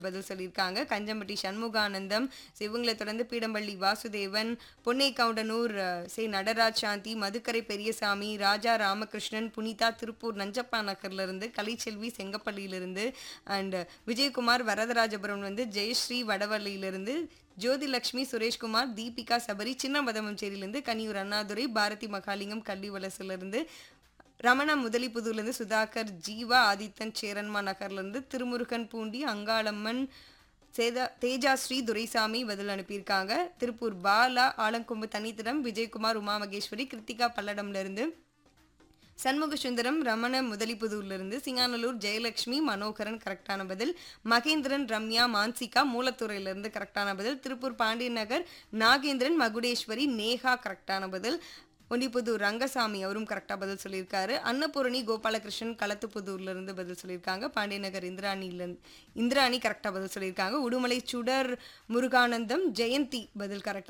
பதில் சொல்லியிருக்காங்க கஞ்சம்பட்டி சண்முகானந்தம் so இவங்களை தொடர்ந்து பீடம்பள்ளி வாசுதேவன் பொன்னைக்கவுண்டனூர் அஹ், சே நடராஜ் சாந்தி மதுக்கரை பெரியசாமி ராஜா ராமகிருஷ்ணன் புனிதா திருப்பூர் நஞ்சப்பா நகர்ல இருந்து கலைச்செல்வி செங்கப்பள்ளியிலிருந்து அண்ட் விஜயகுமார் வரதராஜபுரம் வந்து ஜெயஸ்ரீ வடவள்ளியிலிருந்து ஜோதிலட்சுமி சுரேஷ்குமார் தீபிகா சபரி சின்னமதமஞ்சேரியிலிருந்து கனியூர் அண்ணாதுரை பாரதி மகாலிங்கம் கள்ளிவலசிலிருந்து ரமணா முதலிப்புதூர்லேருந்து சுதாகர் ஜீவா ஆதித்தன் சேரன்மா நகர்லேருந்து திருமுருகன் பூண்டி அங்காளம்மன் சேதா தேஜாஸ்ரீ துரைசாமி பதில் அனுப்பியிருக்காங்க திருப்பூர் பாலா ஆலங்கொம்பு தனித்திடம் விஜயகுமார் உமா மகேஸ்வரி கிருத்திகா பல்லடம்லேருந்து சண்முக சுந்தரம் ரமண முதலிப்புதூர்லேருந்து சிங்கானலூர் ஜெயலட்சுமி மனோகரன் கரெக்டான பதில் மகேந்திரன் ரம்யா மான்சிகா மூலத்துறையிலிருந்து கரெக்டான பதில் திருப்பூர் பாண்டியன் நகர் நாகேந்திரன் மகுடேஸ்வரி நேஹா கரெக்டான பதில் ஒண்டிப்புதூர் ரங்கசாமி அவரும் கரெக்டாக பதில் சொல்லியிருக்காரு அன்னபூரணி கோபாலகிருஷ்ணன் களத்துப்புதூர்ல இருந்து பதில் சொல்லியிருக்காங்க பாண்டியநகர் இந்திராணியிலிருந்து இந்திராணி கரெக்டாக பதில் சொல்லியிருக்காங்க உடுமலை சுடர் முருகானந்தம் ஜெயந்தி பதில் கரெக்டாக